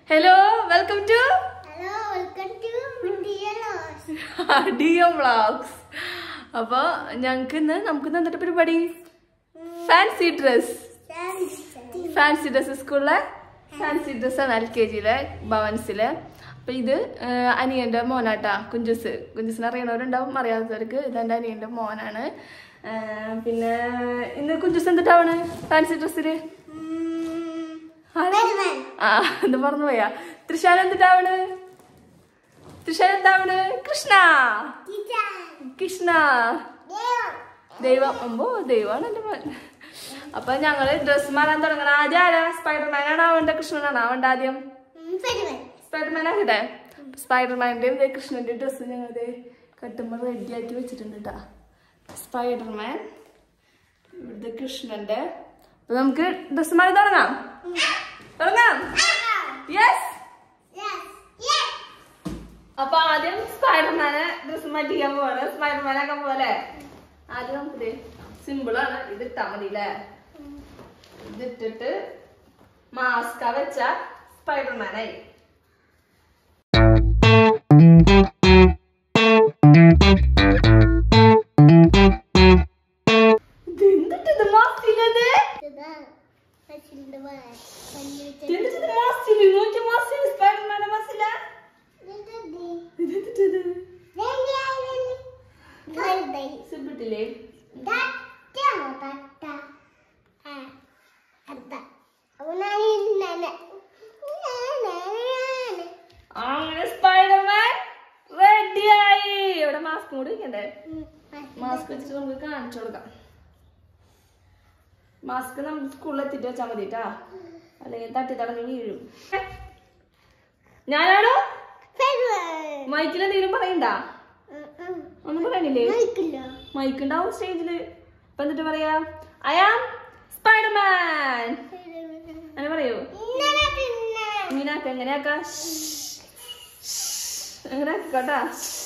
Hello welcome to hello welcome to ഡിയലോസ് D M vlogs അപ്പൊ ഞങ്ങക്ക് ഇന്ന് നമുക്ക് ഇന്ന് എന്നിട്ട് പരിപാടി ഫാൻസി ഡ്രസ് ഫാൻസി ഡ്രസ് സ്കൂളിലെ ഫാൻസി ഡ്രസ്സാണ് എൽ കെ ജിയിലെ ഭവൻസിലെ അപ്പൊ ഇത് ആ, അനിയന്റെ മോനാട്ടാ കുഞ്ചുസ് കുഞ്ചുസിനെ അറിയണവരുണ്ടാവും അറിയാത്തവർക്ക് ഇത് എൻ്റെ അനിയന്റെ മോനാണ് ആ, പിന്നെ ഇന്ന് കുഞ്ചുസ് എന്തിട്ടാണ് ഫാൻസി ഡ്രസ്സില് ആ എന്താ പറഞ്ഞു പോയാ തൃശാല എന്തിട്ടാവണ് തൃശാല എന്താവണ് കൃഷ്ണ കൃഷ്ണ ദൈവം അമ്പോ ദൈവമാണ് എന്റെ മോൻ അപ്പൊ ഞങ്ങള് ഡ്രസ് മാറാൻ തുടങ്ങണം ആദ്യം ആരാ സ്പൈഡർമാൻ ആണോ അവന്റെ കൃഷ്ണനാണോ അവന്റെ ആദ്യം സ്പൈഡർമാൻ ആകട്ടെ സ്പൈഡർമാന്റെയും ദേ കൃഷ്ണന്റെ ഡ്രസ്സ് ഞങ്ങൾ കട്ടുമ്പോൾ റെഡി ആക്കി വെച്ചിട്ടുണ്ട് കേട്ടാ സ്പൈഡർമാൻ ഇവിടുത്തെ കൃഷ്ണന്റെ അപ്പൊ നമുക്ക് ഡ്രസ് മാറി തുടങ്ങാം തുടങ്ങാം യെസ് അപ്പൊ ആദ്യം സ്പൈഡർമാനെ ഡ്രസ് മാറ്റിക്കാൻ പോവാണ് സ്പൈഡർമാൻ ആക്കാൻ പോലെ ആദ്യം നമുക്ക് സിമ്പിൾ ആണ് ഇത് ഇട്ടാ മതി അല്ലേ ഇതിട്ടിട്ട് മാസ്ക വെച്ച സ്പൈഡർമാനായി ഇത് എന്തിട്ടിത് മാസ്കിലത് എന്തിട്ടിത് മാസ്കില് നോക്കി മാസ്കില് സ്പൈഡർമാന്റെ മാസ്കില ഇതെന്തിട്ടിത് സിബിട്ടില്ലേ അങ്ങനെ സ്പൈഡർമാൻ റെഡിയായി ഇവിടെ മാസ്ക് കൂടി വെക്കണ്ടേ മാസ്ക് വെച്ചിട്ട് നമുക്ക് കാണിച്ചു കൊടുക്കാം മാസ്ക് നമുക്ക് സ്കൂളിൽ എത്തിയിട്ട് വെച്ചാൽ മതി കേട്ടാ അല്ലെങ്കിൽ തട്ടി തടഞ്ഞ് വീഴും ഞാനാണോ മൈക്കിൽ എന്തെങ്കിലും പറയണ്ട ഒന്നും പറയണില്ലേ മൈക്ക് ഉണ്ടാവും സ്റ്റേജില് ഇപ്പൊ എന്നിട്ട് പറയാ ഐ ആം സ്പൈഡർമാൻ അങ്ങനെ പറയൂ ഇങ്ങനെയാക്ക എങ്ങനെയാക്ക അങ്ങനെ ആക്കട്ടാ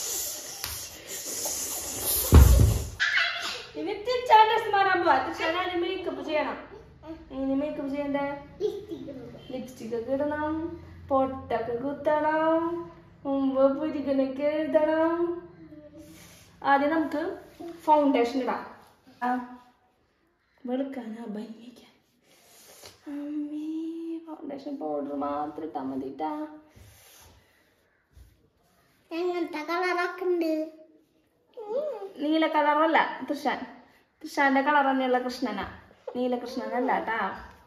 ഇനി തിരിച്ചാണ്ട് മാറാൻ പോവാ തിരിച്ചാൽ മേക്കപ്പ് ചെയ്യണം എങ്ങനെ മേക്കപ്പ് ചെയ്യണ്ടേ ലിപ്സ്റ്റിക് ഒക്കെ ഇടണം പൊട്ടൊക്കെ കുത്തണം മുമ്പ് പുരികനൊക്കെ എഴുതണം ആദ്യം നമുക്ക് ഫൗണ്ടേഷൻ ഇടാം ആ വെളുക്കാനാ ഭംഗിക്കാൻ അമ്മേ ഫൗണ്ടേഷൻ പൗഡർ മാത്രം ഇട്ടാൽ മതി ട്ടാ എങ്ങനത്തെ കളറൊക്കെ ഉണ്ട് നീല കളറല്ല തൃശാൻ തൃശാന്റെ കളർ തന്നെയുള്ള കൃഷ്ണനാ നീല കൃഷ്ണനല്ല ട്ടാ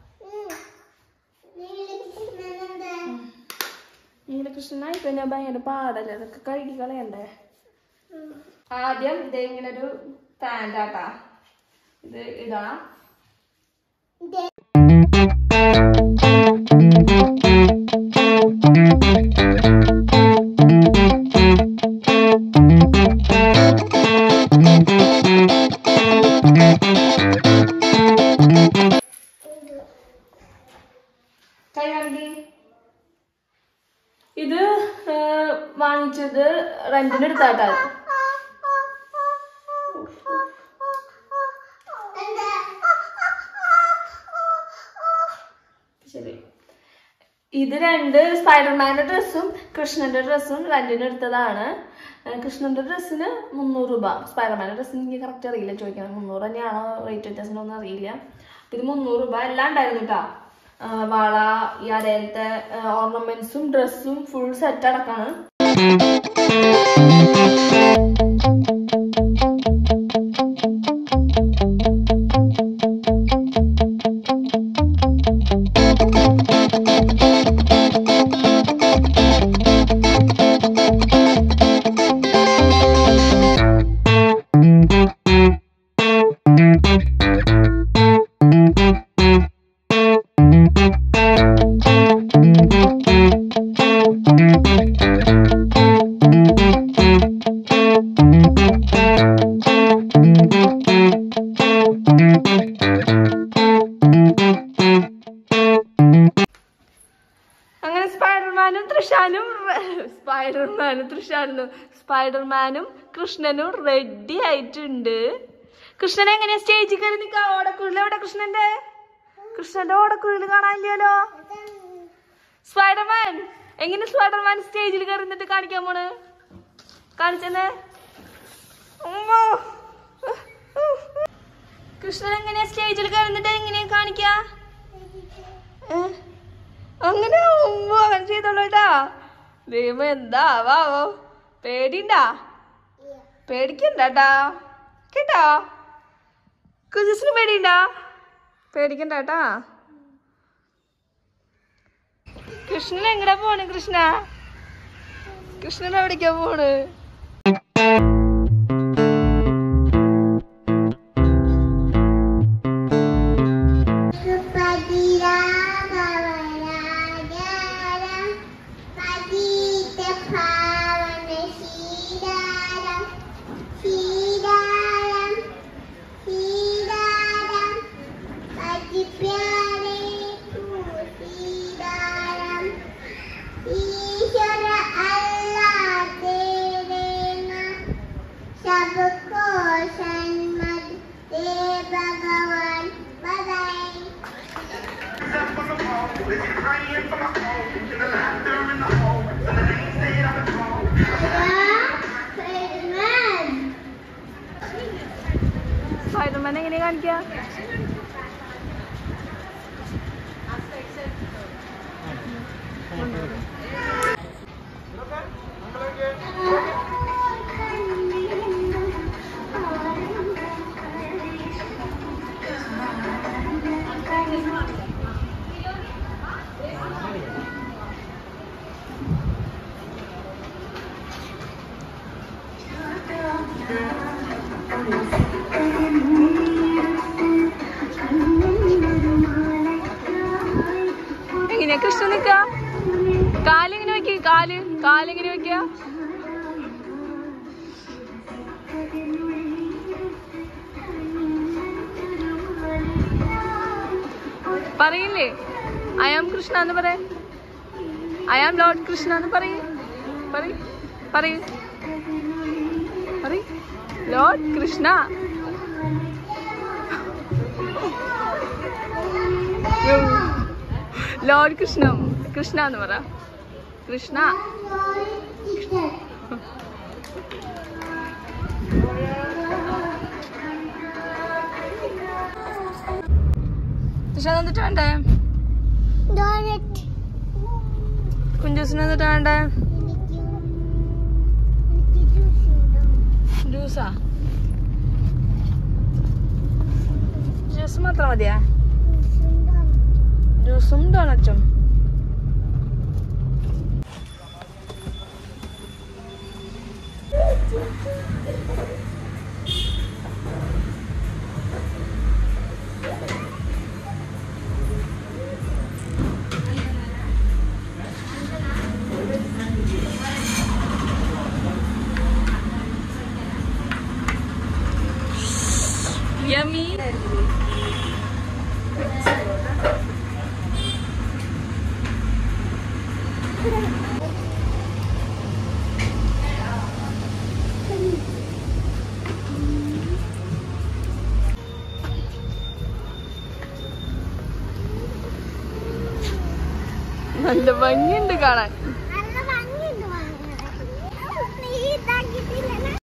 നീല കൃഷ്ണനായി പിന്നെ ഭയങ്കര പാടല്ലേ അതൊക്കെ കഴുകി കളയണ്ടേ ആദ്യം ഇത് ഇങ്ങനെ ഒരു പാൻ്റ് ആട്ടാ ഇത് ഇടണം കൈ കാണിക്ക്. ഇത് ആ, വാങ്ങിച്ചത് റെന്റിന് എടുത്താട്ടാ ശരി ഇത് രണ്ട് സ്പൈഡർമാന്റെ ഡ്രസ്സും കൃഷ്ണന്റെ ഡ്രസ്സും റെന്റിന് എടുത്തതാണ് ആ, കൃഷ്ണന്റെ ഡ്രസ്സിന് മുന്നൂറ് രൂപ സ്പൈഡർമാന്റെ ഡ്രസ്സിന് എനിക്ക് കറക്റ്റ് അറിയില്ല ചോദിക്കണം മുന്നൂറ് തന്നെയാണോ റേറ്റ് വ്യത്യാസമൊന്നും അറിയില്ല അപ്പൊ ഇത് മുന്നൂറ് രൂപ എല്ലാം ഉണ്ടായിരുന്നു കേട്ടോ വള ഈ അരയിലത്തെ ഓർണമെന്റ്സും ഡ്രസ്സും ഫുൾ സെറ്റ് അടക്കാണ് അങ്ങനെ സ്പൈഡർമാനും തൃഷാനും സ്പൈഡർമാനും തൃഷാനും സ്പൈഡർമാനും കൃഷ്ണനും റെഡി ആയിട്ടുണ്ട് കൃഷ്ണൻ എങ്ങനെയാ സ്റ്റേജിൽ കയറി നിൽക്കാ ഓടക്കുഴൽ എവിടെ കൃഷ്ണന്റെ കൃഷ്ണന്റെ ഓടക്കുഴൽ കാണാനില്ലല്ലോ സ്പൈഡർമാൻ എങ്ങനെ സ്പൈഡർമാൻ സ്റ്റേജിൽ കയറി നിന്നിട്ട് കാണിക്കാൻ പോണ് കാണിച്ചെന്നെ ഉമ്മ. കൃഷ്ണൻ എങ്ങനെയാ സ്റ്റേജിൽ കയറി നിന്നിട്ട് എങ്ങനെയാ കാണിക്കാ ഏ? അങ്ങനെ ഉമ്മ അങ്ങനെ ചെയ്തോളൂ കേട്ടാ ദൈവം എന്താ വാവോ പേടിണ്ടാ പേടിക്കണ്ടാട്ടാ കേട്ടോ കുജിസിന് പേടിയുണ്ടാ പേടിക്കണ്ടാട്ടാ കൃഷ്ണൻ എങ്ങടാ പോണ് കൃഷ്ണ കൃഷ്ണൻ എവിടേക്കാ പോണ് ईश्वर अल्लाह तेरे नाम सबको सन्मत दे भगवान बधाई സ്പൈഡർമാൻ എങ്ങനെയാ കാണിക്കാ എങ്ങനെയാ കൃഷ്ണ നിക്ക കാലെങ്ങനെ വെക്ക കാല് കാലെങ്ങനെ വെക്ക പറയില്ലേ ഐ ആം കൃഷ്ണ എന്ന് പറ ഐ ആം ലോർഡ് കൃഷ്ണ എന്ന് പറയ് പറയ് പറയ് പറയ് ലോർഡ് കൃഷ്ണ ലോർഡ് കൃഷ്ണ കൃഷ്ണ എന്ന് പറ കൃഷ്ണ കൃഷ്ണ എന്നിട്ട് വേണ്ടേ Donut. കുഞ്ചൂസിന് എന്നിട്ട് വേണ്ടേ ജ്യൂസാ ജ്യൂസ് മാത്രം മതിയാ ജ്യൂസും ഡോണറ്റും Yummy. നല്ല ഭംഗിയുണ്ട് കാണാൻ